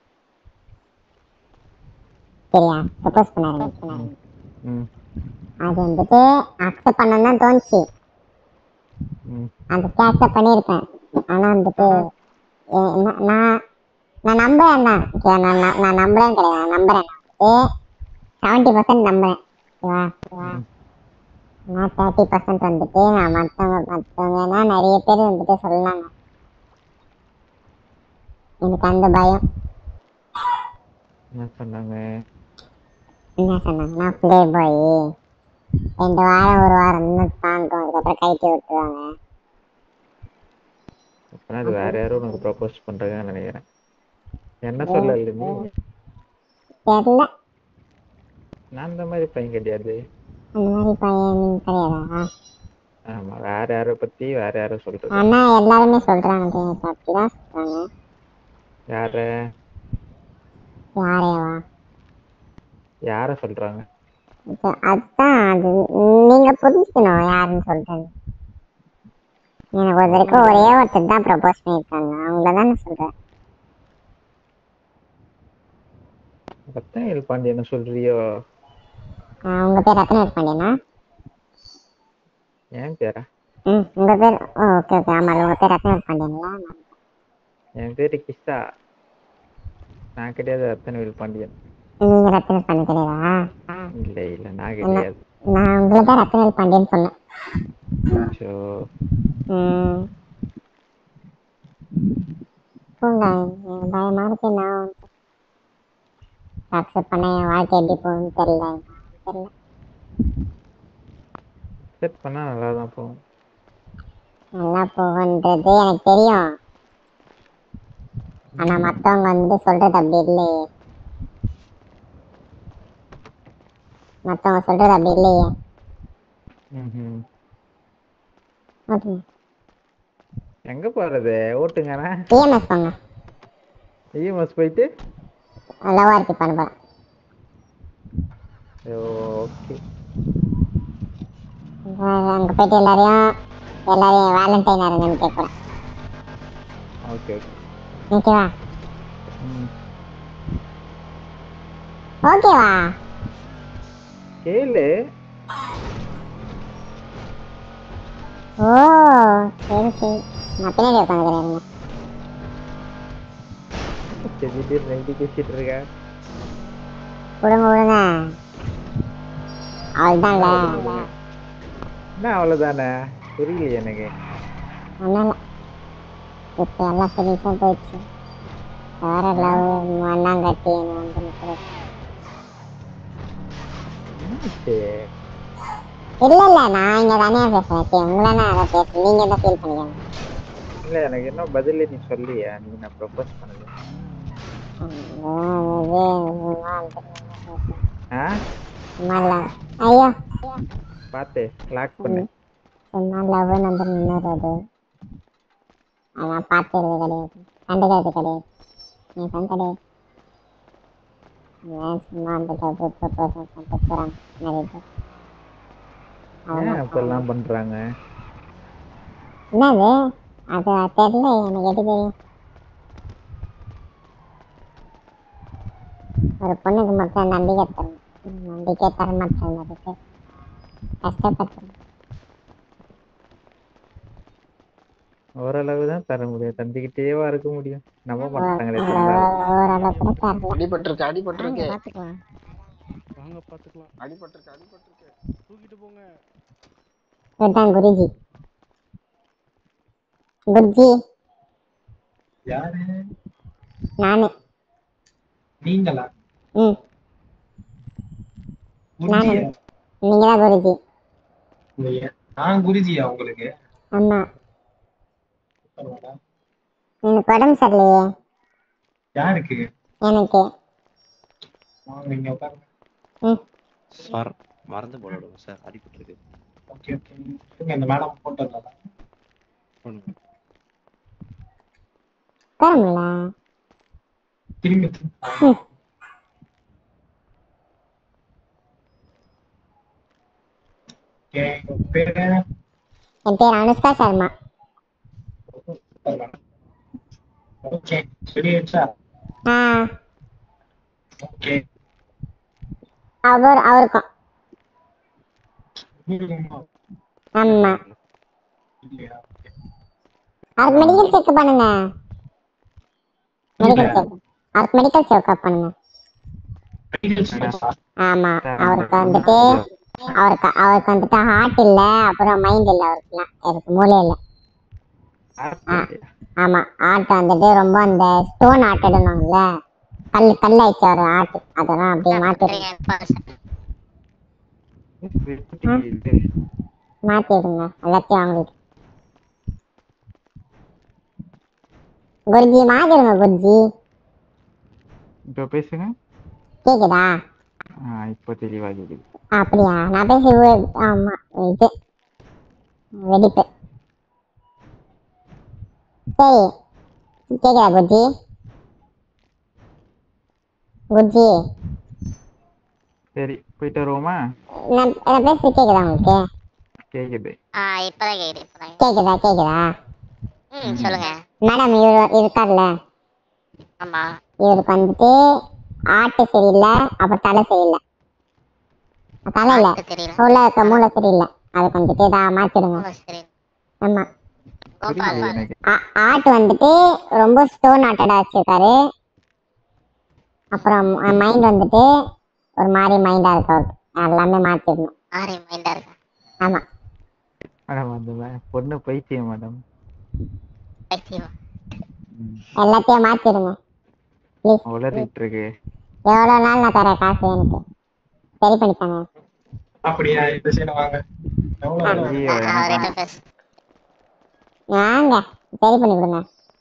சரியா ப்ரப்போஸ் பண்ணாரு எனக்கு பண்ணாரு ம் அது வந்துட்டு அக்செப்ட் பண்ணணும்னு தான் தோணுச்சு ம் அதுக்கு அக்செப்ட் பண்ணியிருப்பேன் ஆனால் வந்துட்டு எ- என்ன- நான் நான் நம்புறேன் தான் ஓகேவா நான் நான் நான் நம்புறேன் கிடையாது நான் நம்புறேன் நான் செவன்ட்டி பர்சன்ட் நம்புறேன் ஓகேவா நான் தேர்ட்டி பர்சன்ட் வந்துட்டு நான் மற்றவங்க மற்றவங்கன்னா நிறைய பேர் வந்துட்டு சொன்னாங்க எனக்கு அந்த பயம் என்ன சொன்னாங்க என்ன சொன்னாங்கன்னா ப்ளே பாய் ரெண்டு வாரம் ஒரு வாரம் தான் தாண்டும் அதுக்கப்புறம் கைட்டி விட்டுருவாங்க அப்பனா அது வேற யாரும் உனக்கு ப்ரப்போஸ் பண்றாங்கன்னு நினைக்கிறேன் என்ன சொல்ல நீ தெரியல நான் அந்த மாதிரி பையன் கிடையாது அந்த மாதிரி பையன் நீங்க கிடையாதா ஆமா வேற யாரை பத்தி வேற யாரோ சொல்றது ஆனா எல்லாருமே சொல்றாங்க எனக்கு அப்படிதான் சொல்றாங்க யார யாரேவா யார சொல்றாங்க இப்ப அதான் அது நீங்க புரிஞ்சுக்கணும் யாருன்னு சொல்றேன் எனக்கு ஒரு வரைக்கும் ஒரே ஒருத்தர் தான் ப்ரப்போஸ் பண்ணியிருக்காங்க அவங்கள தான் நான் சொல்றேன் ரத்னவேல் பாண்டியன் சொல்றியோ ஆஹ் உங்க பேர் ரத்னவேல் பாண்டியனா என் பேரா ம் உங்க பேர் ஓ ஓகே ஓகே ஆமா உங்க பேர் ரத்னவேல் பாண்டியன்ல என் பேரு கிஷா நான் கிடையாது ரத்னவேல் பாண்டியன் நீங்க ரத்னவேல் பாண்டியன் கிடையாதா இல்ல இல்ல நான் கிடையாது நான் உங்களை தான் ரத்னவேல் பாண்டியன் சொன்னேன் சோ ம் போங்க எனக்கு பயமா இருக்கு நான் அக்செப்ட் பண்ண என் வாழ்க்கை எப்படி போகும்னு தெரியல தெரியல செட் பண்ணா நல்லா தான் போகும் நல்லா போகுன்றது எனக்கு தெரியும் ஆனா மத்தவங்க வந்து சொல்றது அப்படி இல்லையே மத்தவங்க சொல்றது அப்படி இல்லையே ம்ஹும். ஓகே எங்க போறது ஓட்டுங்கண்ணா டிஎம்எஸ் போங்க இஎம்எஸ் போயிட்டு லவ் ஆர்த்தி பண்ண போறேன் ஓகே அங்க போயிட்டு எல்லாரையும் எல்லாரையும் வேலண்டைன் இருங்கன்னு கேட்குறேன் ஓகே ஓகேவா ம் ஓகேவா கேளு ஓ சரி சரி நான் பின்னாடி உட்காந்துக்கிறேன் சரி திடீர்னு நைட்டு பேசிட்டு இருக்க விடுங்க விடுங்க அவ்வளோதான்ல என்ன அவ்வளவுதானே புரியலையே எனக்கு ஒன்றும் இல்லை இப்போ எல்லாம் சீரியஸாக போயிடுச்சு வேற லவ் மண்ணாங்கட்டி வந்து நிற்கிறது சரி இல்ல இல்ல நான் இங்க தனியா பேசுறேன் சரி உங்களை நான் அதை பேசுறேன் நீங்க தான் ஃபீல் பண்ணிக்கோங்க இல்ல எனக்கு இன்னும் பதில் நீ சொல்லியா நீ நான் ப்ரப்போஸ் பண்ணது ஆ சும்மா இல்ல ஐயோ பார்த்து லாக் பண்ணு சும்மா லவ் நம்பர் நின்னுறது அதான் பார்த்துறது கிடையாது கண்டுக்கிறது கிடையாது நீ தான் கிடையாது ஏன் சும்மா அந்த லவ் ப்ரப்போசல் பண்ணிட்டு போறாங்க நிறைய பேர் ஏன் அப்பெல்லாம் பண்றாங்க என்னது அது தெரியல எனக்கு எப்படி தெரியும் ஒரு பொண்ணுக்கு மட்டும் நம்பிக்கை தரணும் நம்பிக்கை தர மாட்டேன் அதுக்கு கஷ்டப்பட்டு ஓரளவு தான் தர முடியும் தந்துக்கிட்டேவா இருக்க முடியும் நம்ப மாட்டாங்களே தந்தா. ஓரளவு கூட தரல அடிபட்டிருக்கு அடிபட்டிருக்கு பார்த்துக்கலாம் வாங்க பாத்துக்கலாம் அடிபட்டிருக்கு அடிபட்டிருக்கு தூக்கிட்டு போங்க இதுதான் குருஜி குருஜி யாரு நானு நீங்களா ம் நானு குருஜியா நீங்க தான் குருஜி நீங்க நான் குருஜியா உங்களுக்கு ஆமா பரவாயில்ல. எனக்கு உடம்பு சரியில்லையே யாருக்கு எனக்கு வாங்க இங்க உட்காருங்க ம் சார் மறந்து போடுங்க சார் அடிபட்டிருக்கு ஓகே ஓகே இருங்க இந்த மேடம் போட்டதுனால பண்ணுங்க உட்கார முடியல திரும்பி ம். ஓகே உங்க பேரு என் பேர் அனுஷ்கா சர்மா ஓகே சொல்லியாச்சா ஆ ஓகே அவர் அவருக்கும் ஆமா இல்லையா அவருக்கு மெடிக்கல் செக்அப் பண்ணுங்க மெடிக்கல் செக் அவருக்கு மெடிக்கல் செக்அப் பண்ணுங்க ஆமா அவருக்கு வந்துட்டு அவருக்கு அவருக்கு வந்துட்டு ஹார்ட் இல்ல அப்புறம் மைண்ட் இல்ல அவருக்குலாம் அவருக்கு மூளை இல்ல ஆ, ஆமா ஹார்ட் வந்துட்டு ரொம்ப அந்த ஸ்டோன் ஆட்டிடுவாங்கல்ல கல் கல்லாயிடுச்சு அவர் ஹார்ட் அதெல்லாம் அப்படியே மாத்திடுங்க மாத்திடுங்க எல்லாத்தையும் அவங்களுக்கு குருஜி மாத்திடுங்க குருஜி இப்போ பேசுங்க கேக்குதா ஆ இப்போ தெளிவா கேக்குது அப்படியா நான் பேசி ஊ- ஆமா இது வெடிப்பு சரி கேக்குதா குருஜி குருஜி சரி போயிட்டு வருவோமா நான் நான் பேசுறது கேக்குதா உங்களுக்கு கேக்குது ஆ இப்பதான் கேக்குது இப்பதான் கேக்குதா கேக்குதா ம் சொல்லுங்க மேடம் இவர் இருக்கார்ல ஆமா இவருக்கு வந்துட்டு ஆட்டு சரியில்லை அப்புறம் தலை சரியில்லை தலை இல்ல ஆட்டு தெரியல உள்ள இருக்க மூளை சரியில்லை அதுக்கு வந்துட்டு இதாக மாத்திடுங்க சரி ஆமா கோபால் ஆ- ஆட்டு வந்துட்டு ரொம்ப ஸ்டோன் ஆட்டடா வச்சிருக்காரு அப்புறம் மைண்ட் வந்துட்டு ஒரு மாதிரி மைண்டா இருக்கு அவருக்கு எல்லாமே மாத்திடணும் ஆரே மைண்டா இருக்கா ஆமா மேடம் அந்த மே- பொண்ணு பைத்தியம் மேடம் பைத்தியமா எல்லாத்தையும் மாத்திடுங்க ப்ளீஸ் உளறிட்டு இருக்கு எவ்வளோ நாள் நான் தரேன் காசு எனக்கு சரி பண்ணித்தாங்க அப்படியா இந்த சைடு வாங்க எவ்வளவு வேணும்? ஐயோ, அவர்கிட்ட எனக்கு பேசு வாங்க சரி பண்ணி கொடுங்க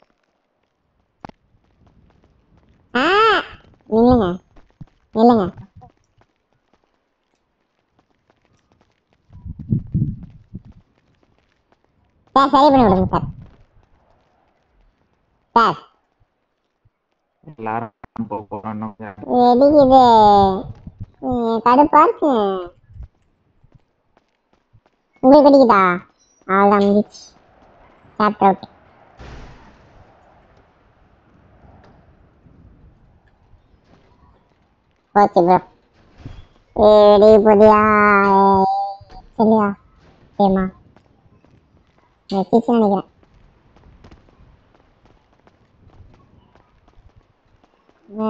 ஆ நில்லுங்க நில்லுங்க சார் சரி பண்ணி விடுங்க சார் சார் எல்லாரும் போ- போகணும் வெடிக்குது ம், கடுப்பா இருக்கு உங்களுக்கு வெடிக்குதா அவ்வளோதான் முடிச்சு சாப்பிட்டு அவுட் போச்சு ப்ரோ ஏடி புதியா சரியா ஏமா நெச்சிச்சு நினைக்கிறேன் ஆ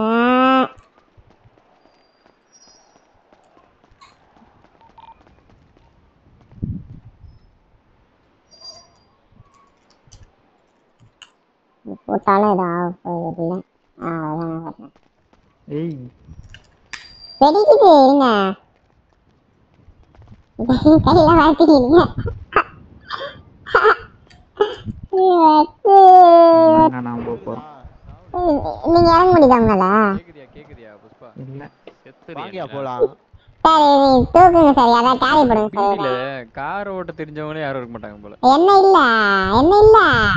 போட்டாலும் இது ஆக போகுது ஆ அதான் நான் வரேன் ஏய் வெடிக்குது இருங்க கையில மாட்டிக்கிறீங்க என்ன நான் போக போறோம் நீங்க இறங்க முடியுதா உங்களால கேக்குதியா கேக்குதியா புஷ்பா இல்ல வாங்கியா போலாம் சரி நீ தூக்குங்க சரி அதான் கேரி போடுங்க சரி இல்ல கார் ஓட்ட தெரிஞ்சவங்களே யாரும் இருக்க மாட்டாங்க போல என்ன இல்ல என்ன இல்ல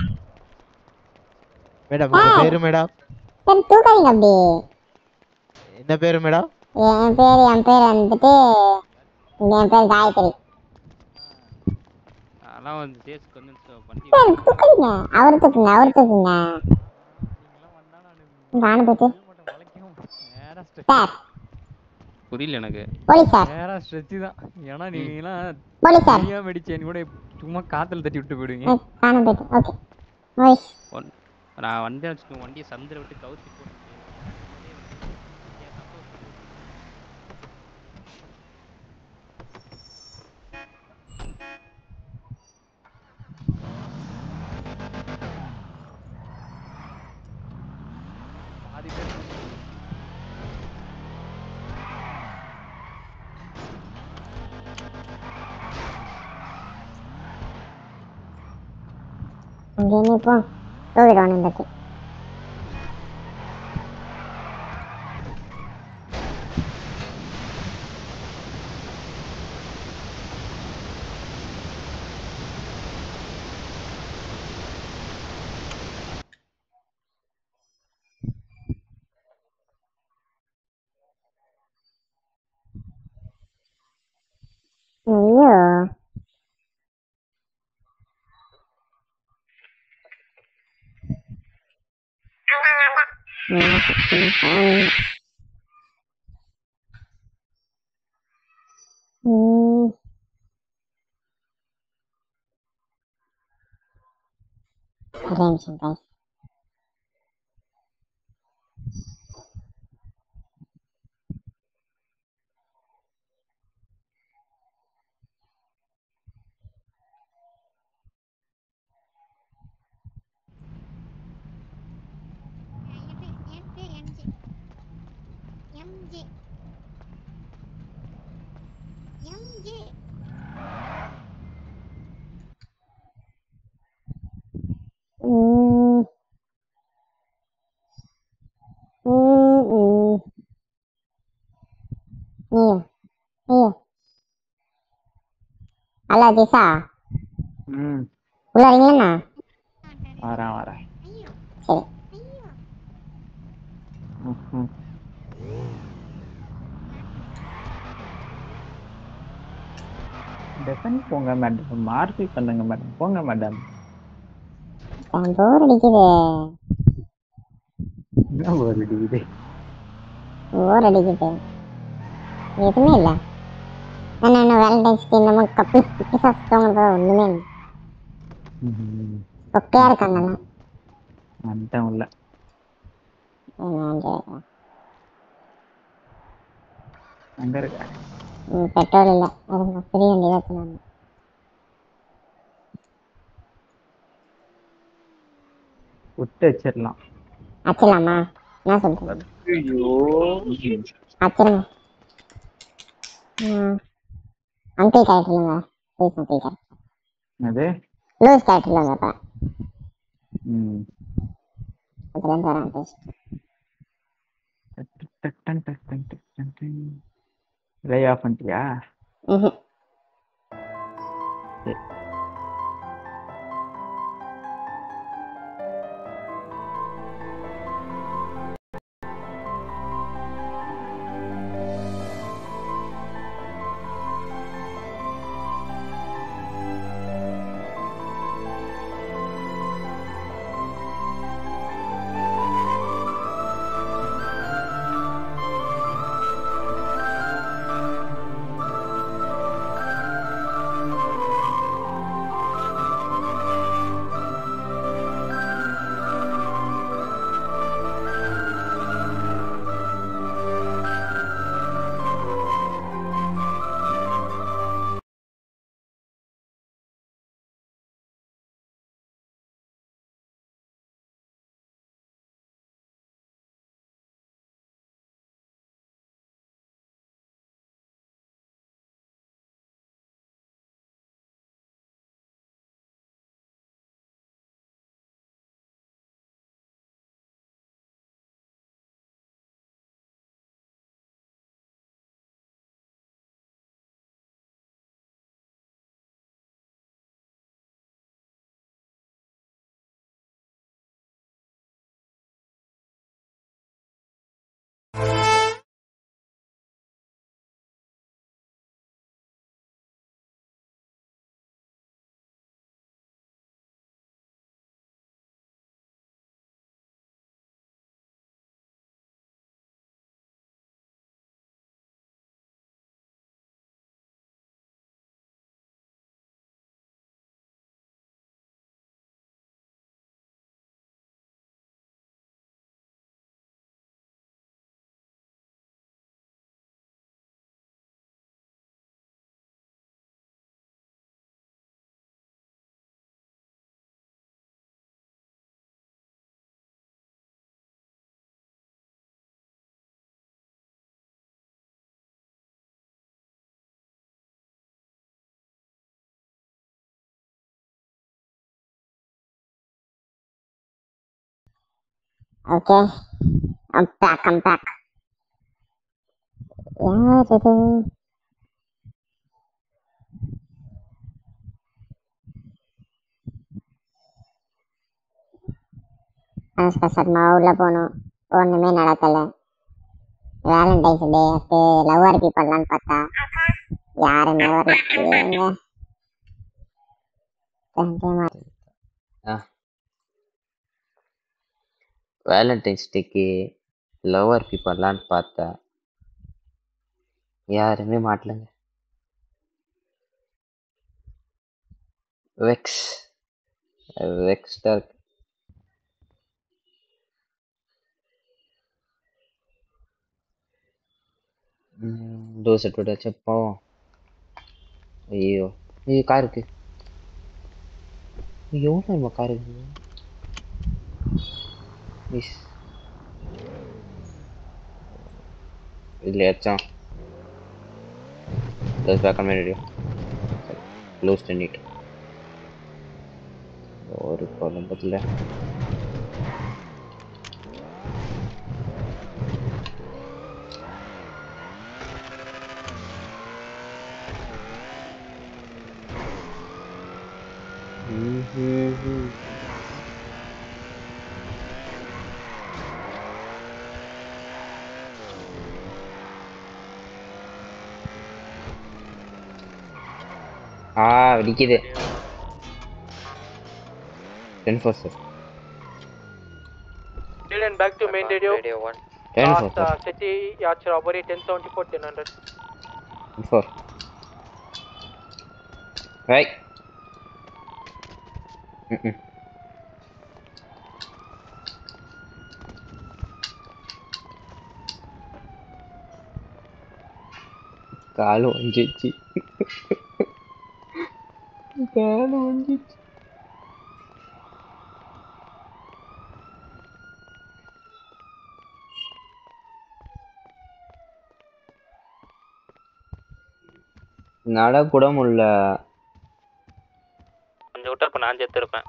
மேடம் உங்க பேரு மேடம் சரி தூக்காதீங்க அப்படி என்ன பேரு மேடம் என் பேர் என் பேர் வந்துட்டு என் பேர் காயத்ரி அதெல்லாம் வந்து சேஸ் கொஞ்சம் பண்ணி சரி தூக்காதீங்க அவர் தூக்குங்க அவர் தூக்குங்க நானும் போயிட்டு நேரா சார் புரியல எனக்கு போலீஸ் சார் நேரா ஸ்ட்ரெச் தான் ஏன்னா நீங்கலாம் போலீஸ் சார் தெரியாம அடிச்சேன்னு கூட சும்மா காத்துல தட்டி விட்டு போயிடுவீங்க ம், நானும் போயிட்டு ஓகே ஓய்ஸ் ஒன்- நான் வண்டி வச்சுக்கோ வண்டியை சந்திர விட்டு கவுத்தி போட்டு பாதி பேர் அங்கே நிற்போம் தூக்கிடுவானு இந்த இடத்துக்கு. ஐயோ ம். ஒரே நிமிஷம் guys. நீயோ நீயோ ஹலோ திசா ம் உள்ள வரீங்களா வரேன் வரேன் சரி ம்ஹும். டெஃபன் போங்க மேடம் மார்க்கி பண்ணுங்க மேடம் போங்க மேடம் போர் அடிக்குது என்ன ஒரு இது போர் அடிக்குது எதுவுமே இல்லை என்ன என்ன வேலண்டைன்ஸ் டே நம்ம கப்பல் குட்டி சாப்பிட்டவங்க ஒன்றுமே இல்லை ஒக்கையா இருக்காங்கல்ல வந்துட்டேன் உள்ள அங்க இருக்க பெட்ரோல் இல்லை அதுங்க ஃப்ரீ வண்டி தான் சொன்னாங்க விட்டு வச்சிடலாம் அச்சிடலாமா என்ன சொல்றீங்க ஐயோ அச்சிருங்க அங்கிள் கேரக்டர்லங்க ப்ளீஸ் அங்கிள் கேரக்டர் அது லூஸ் கேரக்டர்லங்க இப்போ ம் அதுலேருந்து வரேன் பேசி லே ஆஃப் பண்ணிட்டியா ம் சரி. Okay I'm back, I'm back. யார் இது அனுஷ்கா சர்மா உள்ள போகணும் ஒண்ணுமே நடக்கல வேலண்டைன்ஸ் டே அப்போ லவ் ஆர்பி பண்ணலான்னு பார்த்தா யாருமே வரல ஏங்க சத்தியமா வேலண்டைன்ஸ் டேக்கு லவர் பண்ணலான்னு பார்த்தா யாருமே மாட்டலங்க வெக்ஸ் வெக்ஸ்டா இருக்கு டோர் செட் போட்டாச்சு பாவம் ஐயோ ஐயோ கார் இருக்கு எவ்வளோ நம்ம கார் இருக்கு மிஸ் இதுலயாச்சும் Let's back on my radio. Closed in it. ஒரு குழம்பத்துல ஆ வெடிக்குது ten four sir Children, back to main radio. Radio 1. Ten Last four, sir. uh, city yacht robbery 1074 1000. Ten four right ம் கால் வந்துச்சு கால் வந்துச்சு நட கூட முடியல கொஞ்சம் விட்டா இப்ப நான் செத்து இருப்பேன்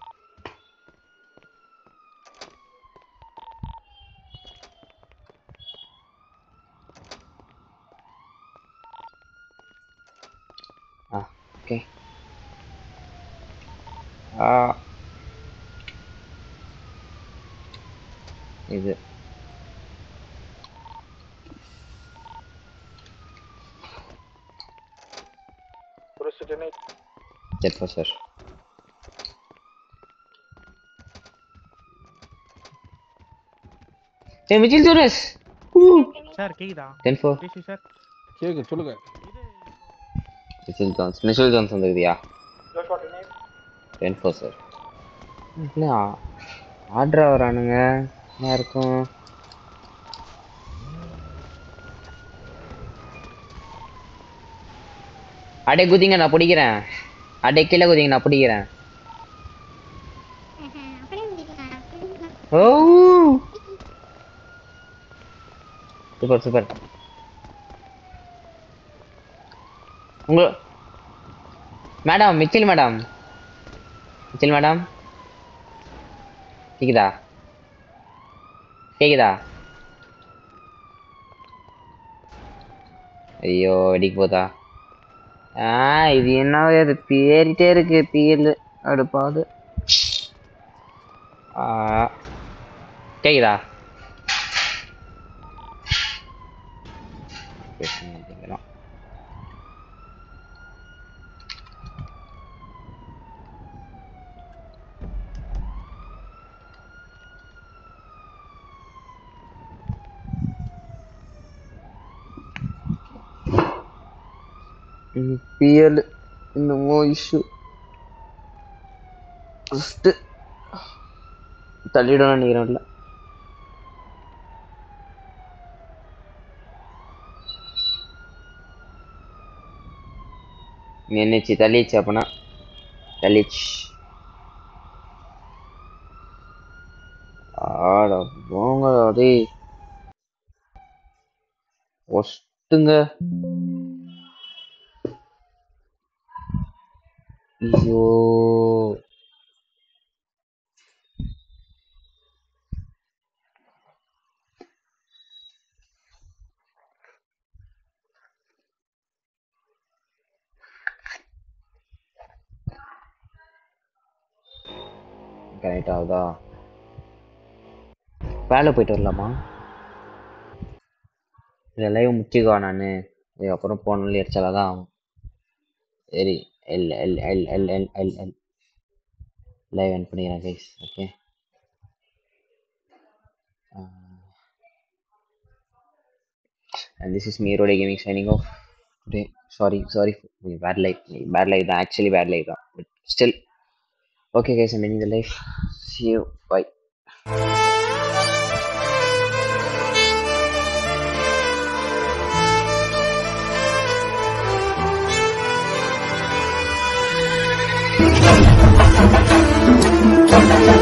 ஆ ஓகே ஆ இது ஜெட் சார் ஏய் மிச்சில் ஜோனஸ் சார் கேக்குதா டென் ஃபோர் பேசு சார் கேக்கு சொல்லுங்க மிச்சில் ஜான்ஸ் மிச்சில் ஜான்ஸ் வந்துருக்குதியா டென் ஃபோர் சார் இல்லை ஆர்டர் வரானுங்க என்ன இருக்கும் அடே குதிங்க நான் பிடிக்கிறேன் அடே கீழே குதிங்க நான் பிடிக்கிறேன் ஓ சூப்பர் சூப்பர் உங்க madam Michelle madam Michelle madam கேக்குதா கேக்குதா ஐயோ வெடிக்க போதா ஆ இது என்ன இது பேறிட்டே இருக்கு பிஎல் அடுப்பாது ஆ கேக்குதா பேச மாட்டேங்கிறான் பிஎல் இன்னமோ இஷ்யூ ஃபஸ்ட்டு தள்ளிடணும்னு நினைக்கிறேன் இல்லை நின்னுச்சு தள்ளிச்சு அப்பனா தள்ளிச்சு ஆட போங்கடா டேய் ஒஸ்ட்டுங்க ஐயோ கனெக்ட் ஆகுதா வேலை போயிட்டு வரலாமா இல்லை லைவ் முச்சிக்குவா நான் இதுக்கப்புறம் போனாலும் எரிச்சலாக தான் ஆகும் சரி L L L L L L L live என் பண்ணிக்கிறேன் guys okay and this is me Rode Gaming signing off today sorry sorry for bad life bad life தான் actually bad life தான் but still okay guys I'm ending the life see you bye Thank you.